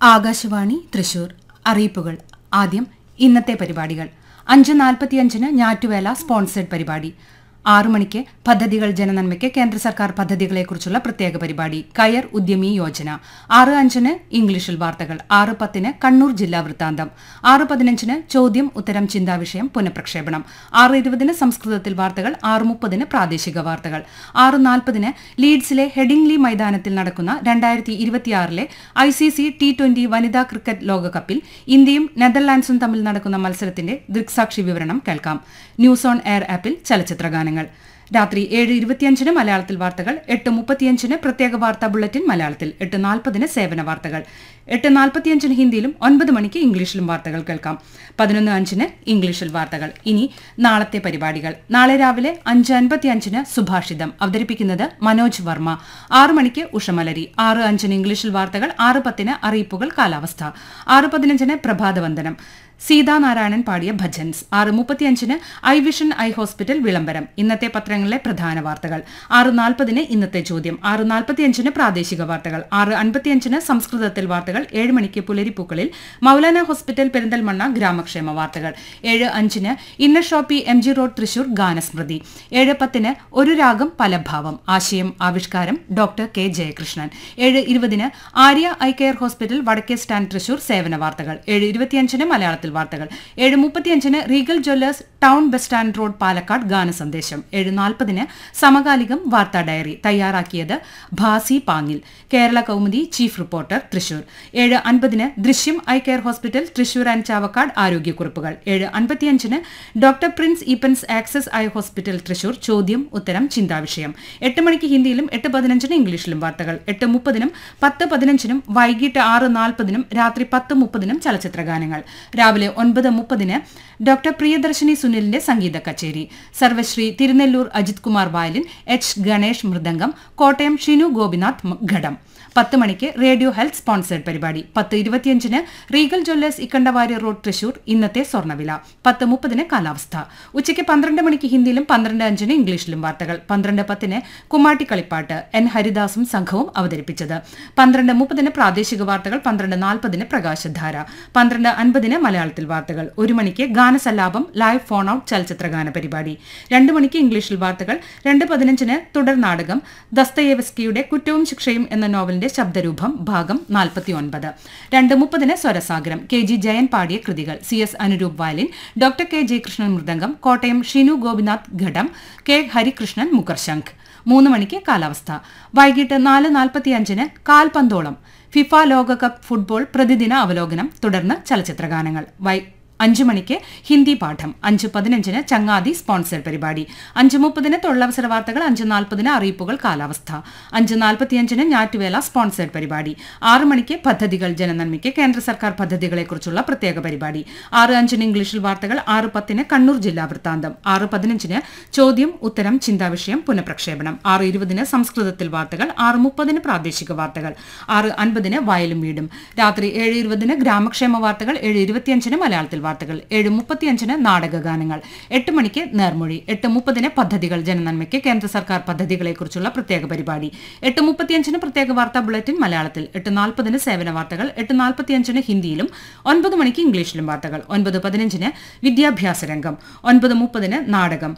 ആകാശവാണി തൃശൂർ അറിയിപ്പുകൾ ആദ്യം ഇന്നത്തെ പരിപാടികൾ അഞ്ച് നാൽപ്പത്തിയഞ്ചിന് ഞാറ്റുവേല സ്പോൺസേഡ് പരിപാടി ആറു മണിക്ക് പദ്ധതികൾ ജനനന്മയ്ക്ക് കേന്ദ്ര സർക്കാർ പദ്ധതികളെക്കുറിച്ചുള്ള പ്രത്യേക പരിപാടി കയർ ഉദ്യമി യോജന ആറ് അഞ്ചിന് ഇംഗ്ലീഷിൽ വാർത്തകൾ ആറ് പത്തിന് കണ്ണൂർ ജില്ലാ വൃത്താന്തം ആറ് പതിനഞ്ചിന് ചോദ്യം ഉത്തരം ചിന്താവിഷയം പുനഃപ്രക്ഷേപണം ആറ് ഇരുപതിന് സംസ്കൃതത്തിൽ വാർത്തകൾ ആറ് മുപ്പതിന് പ്രാദേശിക വാർത്തകൾ ആറ് നാൽപ്പതിന് ലീഡ്സിലെ ഹെഡിംഗ്ലി മൈതാനത്തിൽ നടക്കുന്ന രണ്ടായിരത്തി ഇരുപത്തിയാറിലെ I C C T twenty വനിതാ ക്രിക്കറ്റ് ലോകകപ്പിൽ ഇന്ത്യയും നെതർലാൻഡ്സും തമ്മിൽ നടക്കുന്ന മത്സരത്തിന്റെ ദൃക്സാക്ഷി വിവരണം കേൾക്കാം ന്യൂസ് ഓൺ എയർ ആപ്പിൽ ചലച്ചിത്ര ഗാനങ്ങൾ രാത്രി ഏഴ് ഇരുപത്തിയഞ്ചിന് മലയാളത്തിൽ വാർത്തകൾ എട്ട് മുപ്പത്തിയഞ്ചിന് പ്രത്യേക വാർത്താ ബുള്ളറ്റിൻ മലയാളത്തിൽ എട്ട് നാൽപ്പതിന് സേവന വാർത്തകൾ എട്ട് നാൽപ്പത്തിയഞ്ചിന് ഹിന്ദിയിലും ഒൻപത് മണിക്ക് ഇംഗ്ലീഷിലും വാർത്തകൾ കേൾക്കാം പതിനൊന്ന് അഞ്ചിന് ഇംഗ്ലീഷിൽ വാർത്തകൾ ഇനി നാളത്തെ പരിപാടികൾ നാളെ രാവിലെ അഞ്ച് അൻപത്തിയഞ്ചിന് സുഭാഷിതം അവതരിപ്പിക്കുന്നത് മനോജ് വർമ്മ ആറ് മണിക്ക് ഉഷമലരി ആറ് അഞ്ചിന് ഇംഗ്ലീഷിൽ വാർത്തകൾ ആറ് പത്തിന് അറിയിപ്പുകൾ കാലാവസ്ഥ ആറ് പതിനഞ്ചിന് പ്രഭാതവന്ദനം സീതാനാരായണൻ പാടിയ ഭജൻസ് ആറ് മുപ്പത്തിയഞ്ചിന് ഐ വിഷൻ ഐ ഹോസ്പിറ്റൽ വിളംബരം ഇന്നത്തെ പത്രങ്ങളിലെ പ്രധാന വാർത്തകൾ ആറ് നാൽപ്പതിന് ഇന്നത്തെ ചോദ്യം ആറ് നാൽപ്പത്തിയഞ്ചിന് പ്രാദേശിക വാർത്തകൾ ആറ് അൻപത്തിയഞ്ചിന് സംസ്കൃതത്തിൽ വാർത്തകൾ ഏഴ് മണിക്ക് പുലരിപ്പൂക്കളിൽ മൗലാന ഹോസ്പിറ്റൽ പെരിന്തൽമണ്ണ ഗ്രാമക്ഷേമ വാർത്തകൾ ഏഴ് അഞ്ചിന് Inner Shoppe M G road Thrissur ഗാനസ്മൃതി ഏഴ് പത്തിന് ഒരു രാഗം പലഭാവം ആശയം ആവിഷ്കാരം ഡോക്ടർ കെ ജയകൃഷ്ണൻ ഏഴ് ഇരുപതിന് ആര്യ ഐ കെയർ ഹോസ്പിറ്റൽ വടക്കേ സ്റ്റാൻഡ് തൃശൂർ സേവന വാർത്തകൾ ഏഴ് ഇരുപത്തിയഞ്ചിന് മലയാളത്തിൽ വാർത്തകൾ ഏഴ് മുപ്പത്തിയഞ്ചിന് Regal jewellers town bus stand road Palakkad ഗാന സന്ദേശം ഏഴ് നാൽപ്പതിന് സമകാലികം വാർത്താ ഡയറി തയ്യാറാക്കിയത് ഭാസി പാങ്ങിൽ കേരള കൗമുദി ചീഫ് റിപ്പോർട്ടർ തൃശൂർ ഏഴ് അൻപതിന് Drishyam eye care hospital Thrissur and Chavakkad ആരോഗ്യക്കുറിപ്പുകൾ ഏഴ് അൻപത്തിയഞ്ചിന് ഡോക്ടർ പ്രിൻസ് ഈപ്പൻസ് ആക്സസ് ഐ ഹോസ്പിറ്റൽ തൃശൂർ ചോദ്യം ഉത്തരം ചിന്താവിഷയം എട്ട് മണിക്ക് ഹിന്ദിയിലും എട്ട് പതിനഞ്ചിന് ഇംഗ്ലീഷിലും വാർത്തകൾ എട്ട് മുപ്പതിനും പത്ത് പതിനഞ്ചിനും വൈകിട്ട് ആറ് നാൽപ്പതിനും രാത്രി പത്ത് മുപ്പതിനും ചലച്ചിത്ര ഗാനങ്ങൾ രാവിലെ ഒൻപത് മുപ്പതിന് ഡോക്ടർ പ്രിയദർശിനി സുനിലിന്റെ സംഗീത കച്ചേരി സർവശ്രീ തിരുനെല്ലൂർ അജിത് കുമാർ വയലിൻ എച്ച് ഗണേഷ് മൃദംഗം കോട്ടയം ഷിനു ഗോപിനാഥ് മ- ഘടം പത്ത് മണിക്ക് റേഡിയോ ഹെൽത്ത് സ്പോൺസേഡ് പരിപാടി പത്ത് ഇരുപത്തിയഞ്ചിന് Regal jewellers Ikkandavari road Thrissur ഇന്നത്തെ സ്വർണ്ണവില പത്ത് മുപ്പതിന് കാലാവസ്ഥ ഉച്ചയ്ക്ക് പന്ത്രണ്ട് മണിക്ക് ഹിന്ദിയിലും പന്ത്രണ്ട് അഞ്ചിന് ഇംഗ്ലീഷിലും വാർത്തകൾ പന്ത്രണ്ട് പത്തിന് കുമ്മാട്ടി കളിപ്പാട്ട് എൻ ഹരിദാസും സംഘവും അവതരിപ്പിച്ചത് പന്ത്രണ്ട് മുപ്പതിന് പ്രാദേശിക വാർത്തകൾ പന്ത്രണ്ട് നാൽപ്പതിന് പ്രകാശധാര പന്ത്രണ്ട് അൻപതിന് മലയാളത്തിൽ വാർത്തകൾ ഒരു മണിക്ക് ഗാനസല്ലാപം ലൈവ് ഫോൺ ഔട്ട് ചലച്ചിത്ര ഗാന പരിപാടി രണ്ട് മണിക്ക് ഇംഗ്ലീഷിൽ വാർത്തകൾ രണ്ട് പതിനഞ്ചിന് തുടർ നാടകം ദസ്തയേവസ്കിയുടെ കുറ്റവും ശിക്ഷയും എന്ന നോവലിന്റെ ശബ്ദരൂപം ഭാഗം നാൽപ്പത്തിയൊൻപത് രണ്ട് മുപ്പതിന് സ്വരസാഗരം കെ ജി ജയൻ പാടിയ കൃതികൾ C S Anuroop violin doctor K Jayakrishnan മൃദംഗം കോട്ടയം ഷിനു ഗോപിനാഥ് ഘടം കെ ഹരികൃഷ്ണൻ മുഖർശംഖ് മൂന്ന് മണിക്ക് കാലാവസ്ഥ വൈകിട്ട് നാല് നാൽപ്പത്തിയഞ്ചിന് കാൽപന്തോളം ഫിഫ ലോകകപ്പ് ഫുട്ബോൾ പ്രതിദിന അവലോകനം തുടർന്ന് ചലച്ചിത്രഗാനങ്ങൾ വൈ അഞ്ചു മണിക്ക് ഹിന്ദി പാഠം അഞ്ച് പതിനഞ്ചിന് ചങ്ങാതി സ്പോൺസർ പരിപാടി അഞ്ച് മുപ്പതിന് തൊഴിലവസര വാർത്തകൾ അഞ്ച് നാൽപ്പതിന് അറിയിപ്പുകൾ കാലാവസ്ഥ അഞ്ച് നാൽപ്പത്തിയഞ്ചിന് ഞാറ്റുവേല സ്പോൺസേഡ് പരിപാടി ആറ് മണിക്ക് പദ്ധതികൾ ജനനന്മയ്ക്ക് കേന്ദ്ര സർക്കാർ പദ്ധതികളെക്കുറിച്ചുള്ള പ്രത്യേക പരിപാടി ആറ് അഞ്ചിന് ഇംഗ്ലീഷിൽ വാർത്തകൾ ആറ് പത്തിന് കണ്ണൂർ ജില്ലാ വൃത്താന്തം ആറ് പതിനഞ്ചിന് ചോദ്യം ഉത്തരം ചിന്താവിഷയം പുനഃപ്രക്ഷേപണം ആറ് ഇരുപതിന് സംസ്കൃതത്തിൽ വാർത്തകൾ ആറ് മുപ്പതിന് പ്രാദേശിക വാർത്തകൾ ആറ് അൻപതിന് വയലും വീടും രാത്രി ഏഴ് ഇരുപതിന് ഗ്രാമക്ഷേമ വാർത്തകൾ ഏഴ് ഇരുപത്തിയഞ്ചിന് മലയാളത്തിൽ വാർത്തകൾ ഏഴ് മുപ്പത്തിയഞ്ചിന് നാടകഗാനങ്ങൾ എട്ട് മണിക്ക് നേർമൊഴി എട്ട് മുപ്പതിന് പദ്ധതികൾ ജനനന്മയ്ക്ക് കേന്ദ്ര സർക്കാർ പദ്ധതികളെക്കുറിച്ചുള്ള പ്രത്യേക പരിപാടി എട്ട് മുപ്പത്തിയഞ്ചിന് പ്രത്യേക വാർത്താ ബുള്ളറ്റിൻ മലയാളത്തിൽ എട്ട് നാൽപ്പതിന് സേവന വാർത്തകൾ എട്ട് നാൽപ്പത്തിയഞ്ചിന് ഹിന്ദിയിലും ഒൻപത് മണിക്ക് ഇംഗ്ലീഷിലും വാർത്തകൾ ഒൻപത് പതിനഞ്ചിന് വിദ്യാഭ്യാസ രംഗം ഒൻപത് മുപ്പതിന് നാടകം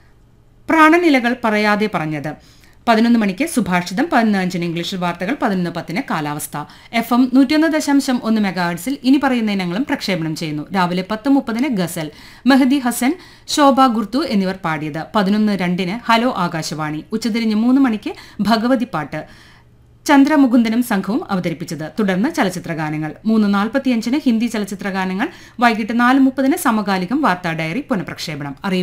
പ്രാണനിലകൾ പറയാതെ പറഞ്ഞത് പതിനൊന്ന് മണിക്ക് സുഭാഷിതം പതിനൊന്ന് അഞ്ചിന് ഇംഗ്ലീഷിൽ വാർത്തകൾ പതിനൊന്ന് പത്തിന് കാലാവസ്ഥ എഫ് എം നൂറ്റിയൊന്ന് ദശാംശം ഒന്ന് മെഗാഹർട്സിൽ ഇനി പറയുന്ന ഇനങ്ങളും പ്രക്ഷേപണം ചെയ്യുന്നു രാവിലെ പത്ത് മുപ്പതിന് ഗസൽ മെഹദി ഹസൻ ശോഭ ഗുർതു എന്നിവർ പാടിയത് പതിനൊന്ന് രണ്ടിന് ഹലോ ആകാശവാണി ഉച്ചതിരിഞ്ഞ് മൂന്ന് മണിക്ക് ഭഗവതി പാട്ട് ചന്ദ്രമുകുന്ദനും സംഘവും അവതരിപ്പിച്ചത് തുടർന്ന് ചലച്ചിത്രഗാനങ്ങൾ മൂന്ന് നാൽപ്പത്തിയഞ്ചിന് ഹിന്ദി ചലച്ചിത്രഗാനങ്ങൾ വൈകിട്ട് നാല് മുപ്പതിന് സമകാലികം വാർത്താ ഡയറി പുനഃപ്രക്ഷേപണം അറിയിപ്പ്